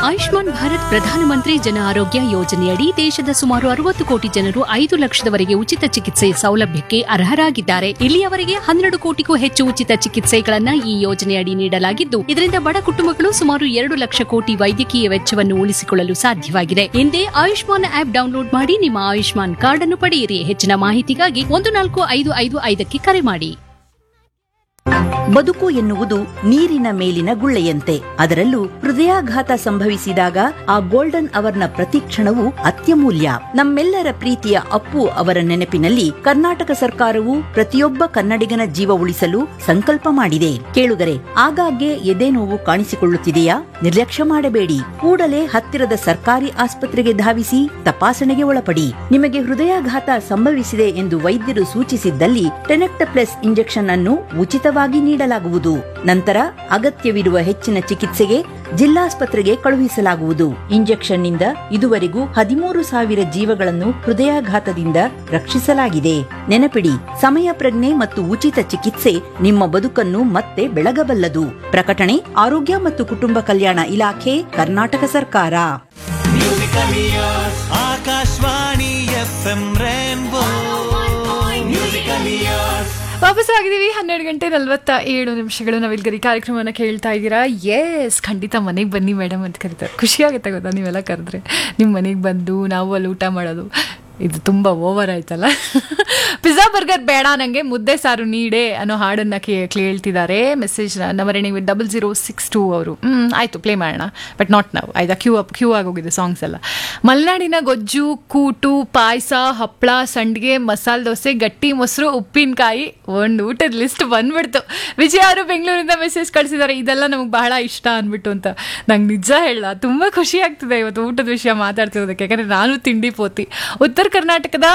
ಆಯುಷ್ಮಾನ್ ಭಾರತ್ ಪ್ರಧಾನಮಂತ್ರಿ ಜನ ಆರೋಗ್ಯ ಯೋಜನೆಯಡಿ ದೇಶದ ಸುಮಾರು ಅರವತ್ತು ಕೋಟಿ ಜನರು ಐದು ಲಕ್ಷದವರೆಗೆ ಉಚಿತ ಚಿಕಿತ್ಸೆ ಸೌಲಭ್ಯಕ್ಕೆ ಅರ್ಹರಾಗಿದ್ದಾರೆ ಇಲ್ಲಿಯವರೆಗೆ ಹನ್ನೆರಡು ಕೋಟಿಗೂ ಹೆಚ್ಚು ಉಚಿತ ಚಿಕಿತ್ಸೆಗಳನ್ನ ಈ ಯೋಜನೆಯಡಿ ನೀಡಲಾಗಿದ್ದು ಇದರಿಂದ ಬಡ ಕುಟುಂಬಗಳು ಸುಮಾರು ಎರಡು ಲಕ್ಷ ಕೋಟಿ ವೈದ್ಯಕೀಯ ವೆಚ್ಚವನ್ನು ಉಳಿಸಿಕೊಳ್ಳಲು ಸಾಧ್ಯವಾಗಿದೆ ಹಿಂದೆ ಆಯುಷ್ಮಾನ್ ಆಪ್ ಡೌನ್ಲೋಡ್ ಮಾಡಿ ನಿಮ್ಮ ಆಯುಷ್ಮಾನ್ ಕಾರ್ಡ್ ಅನ್ನು ಪಡೆಯಿರಿ ಹೆಚ್ಚಿನ ಮಾಹಿತಿಗಾಗಿ ಒಂದು ನಾಲ್ಕು ಐದು ಐದು ಐದಕ್ಕೆ ಕರೆ ಮಾಡಿ ಬದುಕು ಎನ್ನುವುದು ನೀರಿನ ಮೇಲಿನ ಗುಳ್ಳೆಯಂತೆ ಅದರಲ್ಲೂ ಹೃದಯಾಘಾತ ಸಂಭವಿಸಿದಾಗ ಆ ಗೋಲ್ಡನ್ ಅವರ್ನ ಪ್ರತಿಕ್ಷಣವು ಅತ್ಯಮೂಲ್ಯ ನಮ್ಮೆಲ್ಲರ ಪ್ರೀತಿಯ ಅಪ್ಪು ಅವರ ನೆನಪಿನಲ್ಲಿ ಕರ್ನಾಟಕ ಸರ್ಕಾರವು ಪ್ರತಿಯೊಬ್ಬ ಕನ್ನಡಿಗನ ಜೀವ ಉಳಿಸಲು ಸಂಕಲ್ಪ ಮಾಡಿದೆ ಕೇಳುಗರೆ ಆಗಾಗ್ಗೆ ಎದೆ ನೋವು ಕಾಣಿಸಿಕೊಳ್ಳುತ್ತಿದೆಯಾ ನಿರ್ಲಕ್ಷ್ಯ ಮಾಡಬೇಡಿ ಕೂಡಲೇ ಹತ್ತಿರದ ಸರ್ಕಾರಿ ಆಸ್ಪತ್ರೆಗೆ ಧಾವಿಸಿ ತಪಾಸಣೆಗೆ ಒಳಪಡಿ ನಿಮಗೆ ಹೃದಯಾಘಾತ ಸಂಭವಿಸಿದೆ ಎಂದು ವೈದ್ಯರು ಸೂಚಿಸಿದ್ದಲ್ಲಿ ಟೆನೆಕ್ಟಪ್ಲೆಸ್ ಇಂಜೆಕ್ಷನ್ ಅನ್ನು ಉಚಿತವಾಗಿ ನೀಡಲಾಗುವುದು ನಂತರ ಅಗತ್ಯವಿರುವ ಹೆಚ್ಚಿನ ಚಿಕಿತ್ಸೆಗೆ ಜಿಲ್ಲಾಸ್ಪತ್ರೆಗೆ ಕಳುಹಿಸಲಾಗುವುದು ಇಂಜೆಕ್ಷನ್ ನಿಂದ ಇದುವರೆಗೂ ಹದಿಮೂರು ಸಾವಿರ ಜೀವಗಳನ್ನು ಹೃದಯಾಘಾತದಿಂದ ರಕ್ಷಿಸಲಾಗಿದೆ ನೆನಪಿಡಿ ಸಮಯ ಪ್ರಜ್ಞೆ ಮತ್ತು ಉಚಿತ ಚಿಕಿತ್ಸೆ ನಿಮ್ಮ ಬದುಕನ್ನು ಮತ್ತೆ ಬೆಳಗಬಲ್ಲದು ಪ್ರಕಟಣೆ ಆರೋಗ್ಯ ಮತ್ತು ಕುಟುಂಬ ಕಲ್ಯಾಣ ಇಲಾಖೆ ಕರ್ನಾಟಕ ಸರ್ಕಾರ Akashvani F M rainbow musical years ವಾಪಸ್ ಆಗಿದ್ದೀವಿ ಹನ್ನೆರಡು ಗಂಟೆ ನಲ್ವತ್ತ ಏಳು ನಿಮಿಷಗಳು ನಾವಿಲ್ಗರಿ ಕಾರ್ಯಕ್ರಮವನ್ನು ಕೇಳ್ತಾ ಇದ್ದೀರಾ ಎಸ್ ಖಂಡಿತ ಮನೆಗೆ ಬನ್ನಿ ಮೇಡಮ್ ಅಂತ ಕರೀತಾರೆ ಖುಷಿಯಾಗುತ್ತೆ ಗೊತ್ತಾ ನೀವೆಲ್ಲ ಕರೆದ್ರೆ ನಿಮ್ಮ ಮನೆಗೆ ಬಂದು ನಾವು ಅಲ್ಲಿ ಊಟ ಮಾಡೋದು ಇದು ತುಂಬ ಓವರ್ ಆಯ್ತಲ್ಲ ಪಿಜ್ಜಾ ಬರ್ಗರ್ ಬೇಡ ನನಗೆ ಮುದ್ದೆ ಸಾರು ನೀಡೆ ಅನ್ನೋ ಹಾಡನ್ನು ಕೇ ಕೇಳ್ತಿದ್ದಾರೆ ಮೆಸೇಜ್ ನಂಬರ್ ನೀವು ಡಬಲ್ ಜೀರೋ ಸಿಕ್ಸ್ ಟೂ ಅವರು ಹ್ಞೂ ಆಯಿತು ಪ್ಲೇ ಮಾಡೋಣ ಬಟ್ ನಾಟ್ ನಾವು ಆಯ್ತಾ ಕ್ಯೂ ಅಪ್ ಕ್ಯೂ ಆಗೋಗಿದೆ ಸಾಂಗ್ಸ್ ಎಲ್ಲ ಮಲೆನಾಡಿನ ಗೊಜ್ಜು ಕೂಟು ಪಾಯಸ ಹಪ್ಪಳ ಸಂಡಿಗೆ ಮಸಾಲೆ ದೋಸೆ ಗಟ್ಟಿ ಮೊಸರು ಉಪ್ಪಿನಕಾಯಿ ಒಂದು ಊಟದ ಲಿಸ್ಟ್ ಬಂದ್ಬಿಡ್ತು ವಿಜಯ ಅವರು ಬೆಂಗಳೂರಿಂದ ಮೆಸೇಜ್ ಕಳಿಸಿದ್ದಾರೆ ಇದೆಲ್ಲ ನಮಗೆ ಬಹಳ ಇಷ್ಟ ಅಂದ್ಬಿಟ್ಟು ಅಂತ ನಂಗೆ ನಿಜ ಹೇಳ ತುಂಬ ಖುಷಿ ಆಗ್ತಿದೆ ಇವತ್ತು ಊಟದ ವಿಷಯ ಮಾತಾಡ್ತಿರೋದಕ್ಕೆ ಯಾಕಂದರೆ ನಾನು ತಿಂಡಿ ಪೋತಿ ಉತ್ತರ ಕರ್ನಾಟಕದ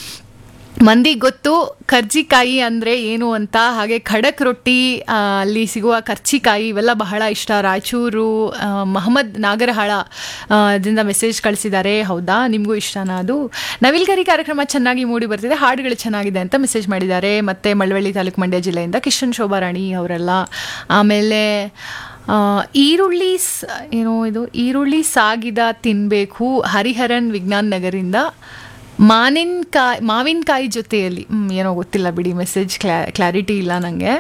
ಮಂದಿ ಗೊತ್ತು ಕರ್ಜಿಕಾಯಿ ಅಂದರೆ ಏನು ಅಂತ ಹಾಗೆ ಖಡಕ್ ರೊಟ್ಟಿ ಆ, ಅಲ್ಲಿ ಸಿಗುವ ಕರ್ಚಿಕಾಯಿ ಇವೆಲ್ಲ ಬಹಳ ಇಷ್ಟ ರಾಯಚೂರು ಆ, ಮಹಮ್ಮದ್ ನಾಗರಹಾಳ ಆ, ದಿಂದ ಮೆಸೇಜ್ ಕಳಿಸಿದ್ದಾರೆ ಹೌದಾ ನಿಮಗೂ ಇಷ್ಟನಾ ಅದು ನವಿಲ್ಗರಿ ಕಾರ್ಯಕ್ರಮ ಚೆನ್ನಾಗಿ ಮೂಡಿ ಬರ್ತಿದೆ ಹಾಡುಗಳು ಚೆನ್ನಾಗಿದೆ ಅಂತ ಮೆಸೇಜ್ ಮಾಡಿದ್ದಾರೆ ಮತ್ತು ಮಳವಳ್ಳಿ ತಾಲೂಕು ಮಂಡ್ಯ ಜಿಲ್ಲೆಯಿಂದ ಕಿಶನ್ ಶೋಭಾರಾಣಿ ಅವರೆಲ್ಲ ಆಮೇಲೆ ಆ, ಈರುಳ್ಳಿ ಸ- ಏನೋ ಇದು ಈರುಳ್ಳಿ ಸಾಗಿದ ತಿನ್ನಬೇಕು ಹರಿಹರನ್ ವಿಜ್ಞಾನ್ ನಗರಿಂದ ಮಾವಿನಕಾಯಿ ಮಾವಿನಕಾಯಿ ಜೊತೆಯಲ್ಲಿ ಹ್ಮ್, ಏನೋ ಗೊತ್ತಿಲ್ಲ ಬಿಡಿ ಮೆಸೇಜ್ ಕ್ಲಾ ಕ್ಲಾರಿಟಿ ಇಲ್ಲ ನನಗೆ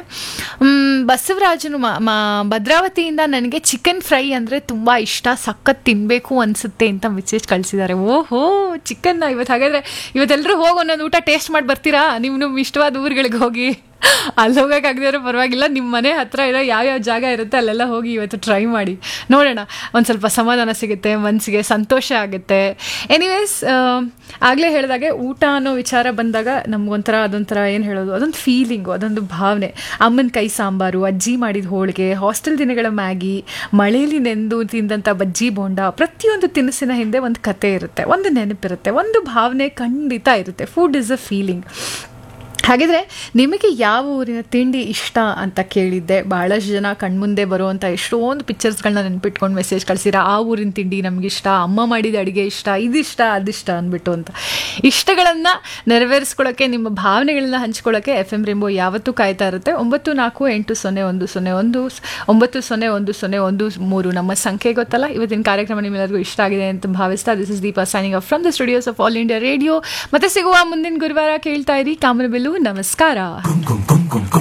ಬಸವರಾಜನು ಮಾ ಮಾ- ಭದ್ರಾವತಿಯಿಂದ ನನಗೆ ಚಿಕನ್ ಫ್ರೈ ಅಂದರೆ ತುಂಬ ಇಷ್ಟ ಸಖತ್ ತಿನ್ನಬೇಕು ಅನಿಸುತ್ತೆ ಅಂತ ಮೆಸೇಜ್ ಕಳಿಸಿದ್ದಾರೆ ಓಹೋ ಚಿಕನ್ನ ಇವತ್ತು ಹಾಗಾದರೆ ಇವತ್ತೆಲ್ಲರೂ ಹೋಗಿ ಒಂದೊಂದು ಊಟ ಟೇಸ್ಟ್ ಮಾಡಿ ಬರ್ತೀರಾ ನಿಮ್ಮ ನಿಮ್ಮ ಇಷ್ಟವಾದ ಊರುಗಳಿಗೆ ಹೋಗಿ ಅಲ್ಲಿ ಹೋಗೋಕ್ಕಾಗದಿರೋ ಪರವಾಗಿಲ್ಲ ನಿಮ್ಮ ಮನೆ ಹತ್ರ ಇರೋ ಯಾವ್ಯಾವ ಜಾಗ ಇರುತ್ತೆ ಅಲ್ಲೆಲ್ಲ ಹೋಗಿ ಇವತ್ತು ಟ್ರೈ ಮಾಡಿ ನೋಡೋಣ ಒಂದು ಸ್ವಲ್ಪ ಸಮಾಧಾನ ಸಿಗುತ್ತೆ ಮನಸ್ಸಿಗೆ ಸಂತೋಷ ಆಗುತ್ತೆ ಎನಿವೇಸ್ ಆಗಲೇ ಹೇಳಿದಾಗೆ ಊಟ ಅನ್ನೋ ವಿಚಾರ ಬಂದಾಗ ನಮ್ಗೊಂಥರ ಅದೊಂಥರ ಏನು ಹೇಳೋದು ಅದೊಂದು ಫೀಲಿಂಗು ಅದೊಂದು ಭಾವನೆ ಅಮ್ಮನ ಕೈ ಸಾಂಬಾರು ಅಜ್ಜಿ ಮಾಡಿದ ಹೋಳಿಗೆ ಹಾಸ್ಟೆಲ್ ದಿನಗಳ ಮ್ಯಾಗಿ ಮಳೆಯಲ್ಲಿ ನೆಂದು ತಿಂದಂಥ ಬಜ್ಜಿ ಬೋಂಡ ಪ್ರತಿಯೊಂದು ತಿನಿಸಿನ ಹಿಂದೆ ಒಂದು ಕತೆ ಇರುತ್ತೆ ಒಂದು ನೆನಪಿರುತ್ತೆ ಒಂದು ಭಾವನೆ ಖಂಡಿತ ಇರುತ್ತೆ ಫುಡ್ ಇಸ್ ಅ ಫೀಲಿಂಗ್ ಹಾಗಿದ್ರೆ ನಿಮಗೆ ಯಾವ ಊರಿನ ತಿಂಡಿ ಇಷ್ಟ ಅಂತ ಕೇಳಿದ್ದೆ ಬಹಳಷ್ಟು ಜನ ಕಣ್ಮುಂದೆ ಬರುವಂಥ ಎಷ್ಟೊಂದು ಪಿಕ್ಚರ್ಸ್ಗಳನ್ನ ನೆನ್ಪಿಟ್ಕೊಂಡು ಮೆಸೇಜ್ ಕಳಿಸಿರ ಆ ಊರಿನ ತಿಂಡಿ ನಮ್ಗೆ ಇಷ್ಟ ಅಮ್ಮ ಮಾಡಿದ ಅಡುಗೆ ಇಷ್ಟ ಇದಿಷ್ಟ ಅದಿಷ್ಟ ಅಂದ್ಬಿಟ್ಟು ಅಂತ ಇಷ್ಟಗಳನ್ನು ನೆರವೇರಿಸ್ಕೊಳ್ಳೋಕ್ಕೆ ನಿಮ್ಮ ಭಾವನೆಗಳನ್ನ ಹಂಚ್ಕೊಳ್ಳೋಕ್ಕೆ ಎಫ್ ಎಮ್ ರೆಂಬೋ ಯಾವತ್ತೂ ಕಾಯ್ತಾ ಇರುತ್ತೆ ಒಂಬತ್ತು ನಾಲ್ಕು ಎಂಟು ಸೊನ್ನೆ ಒಂದು ಸೊನ್ನೆ ಒಂದು ಸ್- ಒಂಬತ್ತು ಸೊನ್ನೆ ಒಂದು ಸೊನ್ನೆ ಒಂದು ಮೂರು ನಮ್ಮ ಸಂಖ್ಯೆ ಗೊತ್ತಲ್ಲ ಇವತ್ತಿನ ಕಾರ್ಯಕ್ರಮ ನಿಮ್ಮೆಲ್ಲರಿಗೂ ಇಷ್ಟ ಆಗಿದೆ ಅಂತ ಭಾವಿಸ್ತಾ this is Deepa signing off from the studios of All India Radio ಮತ್ತೆ ಸಿಗುವ ಮುಂದಿನ ಗುರುವಾರ ಕೇಳ್ತಾ ಇರಿ ಕಾಮನಬಿಲ್ಲು ನಮಸ್ಕಾರ ಕುಂ ಕುಂ ಕುಂ ಕುಂ